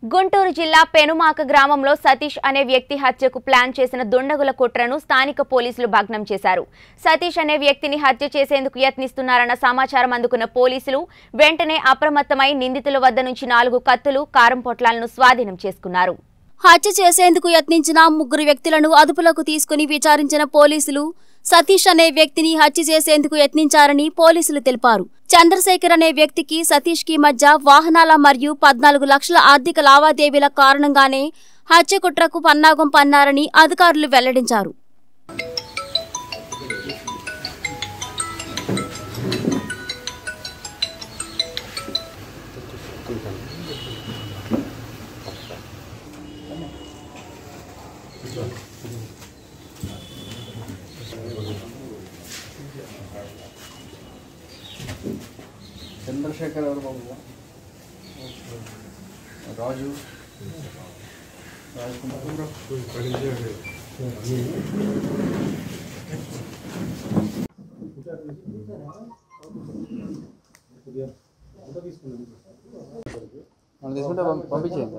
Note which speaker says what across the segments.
Speaker 1: గుంటూరు జిల్లా పెనుమాక గ్రామంలో సతీష్ అనే వ్యక్తి హత్యకు ప్లాన్ చేసిన దుండగుల కుట్రను స్థానిక పోలీసులు భగ్నం చేశారు సతీష్ అనే వ్యక్తిని హత్య చేసేందుకు యత్నిస్తున్నారన్న సమాచారం అందుకున్న పోలీసులు వెంటనే అప్రమత్తమై నిందితుల వద్ద నుంచి నాలుగు కత్తులు కారం పొట్లాలను స్వాధీనం చేసుకున్నారు
Speaker 2: హత్య చేసేందుకు యత్నించిన ముగ్గురు వ్యక్తులను అదుపులోకి తీసుకుని విచారించిన పోలీసులు సతీష్ అనే వ్యక్తిని హత్య చేసేందుకు యత్నించారని పోలీసులు తెలిపారు చంద్రశేఖర్ అనే వ్యక్తికి సతీష్ కి మధ్య వాహనాల మరియు పద్నాలుగు లక్షల ఆర్థిక లావాదేవీల కారణంగానే హత్య కుట్రకు పన్నాగం పన్నారని అధికారులు వెల్లడించారు
Speaker 3: చంద్రశేఖర్ ఎవరు బాబు రాజు రాజ్ కుమార్ మనం తీసుకుంటే పంపి- పంపించేయండి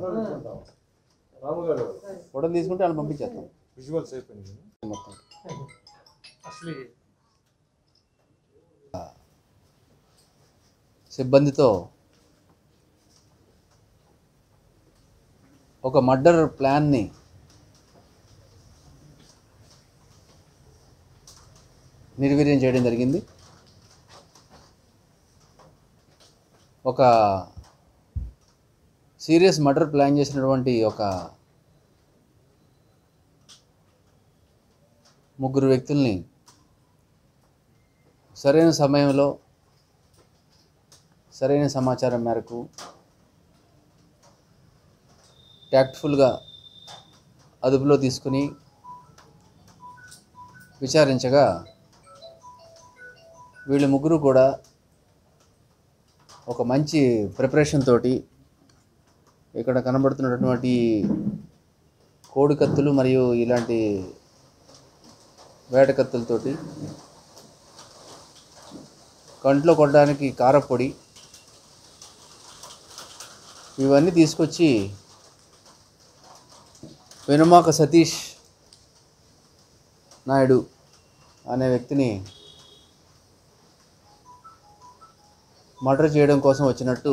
Speaker 3: ఫోటో తీసుకుంటే వాళ్ళు పంపించేస్తాం
Speaker 4: విజువల్స్ అయిపోయినాయి
Speaker 3: మొత్తం
Speaker 4: అసలు
Speaker 3: సిబ్బందితో ఒక మర్డర్ ప్లాన్ని నిర్వీర్యం చేయడం జరిగింది ఒక సీరియస్ మర్డర్ ప్లాన్ చేసినటువంటి ఒక ముగ్గురు వ్యక్తుల్ని సరైన సమయంలో సరైన సమాచారం మేరకు ట్యాక్ట్ఫుల్గా అదుపులో తీసుకుని విచారించగా వీళ్ళు ముగ్గురు కూడా ఒక మంచి ప్రిపరేషన్ తోటి ఇక్కడ కనబడుతున్నటువంటి కోడి కత్తులు మరియు ఇలాంటి వేట కత్తులతోటి కంట్లో కొట్టడానికి కారపొడి ఇవన్నీ తీసుకొచ్చి వెనుమాక సతీష్ నాయుడు అనే వ్యక్తిని మర్డర్ చేయడం కోసం వచ్చినట్టు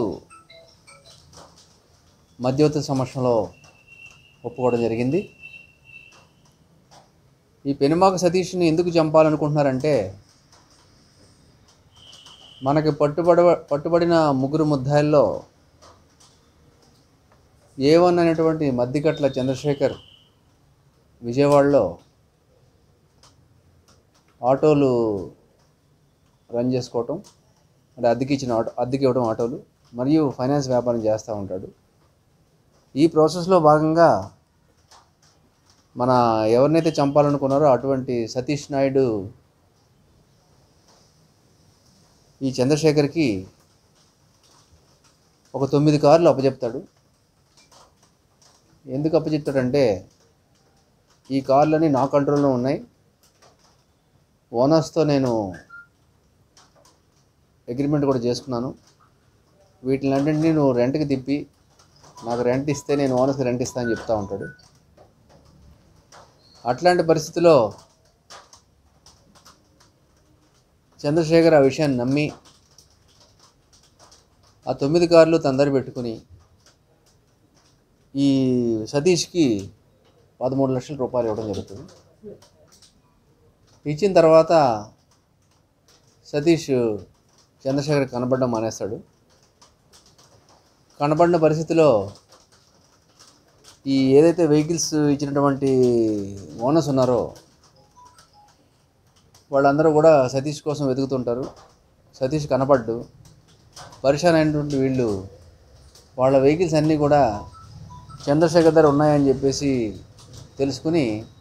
Speaker 3: మధ్యవర్తి సమక్షంలో ఒప్పుకోవడం జరిగింది ఈ పెనుమాక సతీష్ని ఎందుకు చంపాలనుకుంటున్నారంటే మనకి పట్టుబడ పట్టుబడిన ముగ్గురు ముద్దాయిల్లో ఏ వన్ అనేటువంటి మద్దికట్ల చంద్రశేఖర్ విజయవాడలో ఆటోలు రన్ చేసుకోవటం అంటే అద్దెకి ఇచ్చిన ఆటో అద్దెకి ఇవ్వడం ఆటోలు మరియు ఫైనాన్స్ వ్యాపారం చేస్తూ ఉంటాడు ఈ ప్రాసెస్లో భాగంగా మన ఎవరినైతే చంపాలనుకున్నారో అటువంటి సతీష్ నాయుడు ఈ చంద్రశేఖర్కి ఒక తొమ్మిది కార్లు అప్పచెప్తాడు ఎందుకు అప్పచెప్తాడంటే ఈ కార్లన్నీ నా కంట్రోల్లో ఉన్నాయి ఓనర్స్తో నేను అగ్రిమెంట్ కూడా చేసుకున్నాను వీటిని అన్నింటినీ నువ్వు రెంట్కి తిప్పి నాకు రెంట్ ఇస్తే నేను ఓనర్స్కి రెంట్ ఇస్తా అని చెప్తా ఉంటాడు అట్లాంటి పరిస్థితిలో చంద్రశేఖర్ ఆ విషయాన్ని నమ్మి ఆ తొమ్మిది కార్లు తందరి పెట్టుకుని ఈ సతీష్కి పదమూడు లక్షల రూపాయలు ఇవ్వడం జరుగుతుంది ఇచ్చిన తర్వాత సతీష్ చంద్రశేఖర్ కనబడడం మానేస్తాడు కనబడిన పరిస్థితిలో ఈ ఏదైతే వెహికల్స్ ఇచ్చినటువంటి ఓనర్స్ ఉన్నారో వాళ్ళందరూ కూడా సతీష్ కోసం వెతుకుతుంటారు సతీష్ కనపడ్డు పరిశాన్ అయినటువంటి వీళ్ళు వాళ్ళ వెహికల్స్ అన్నీ కూడా చంద్రశేఖర్ దగ్గర ఉన్నాయని చెప్పేసి తెలుసుకుని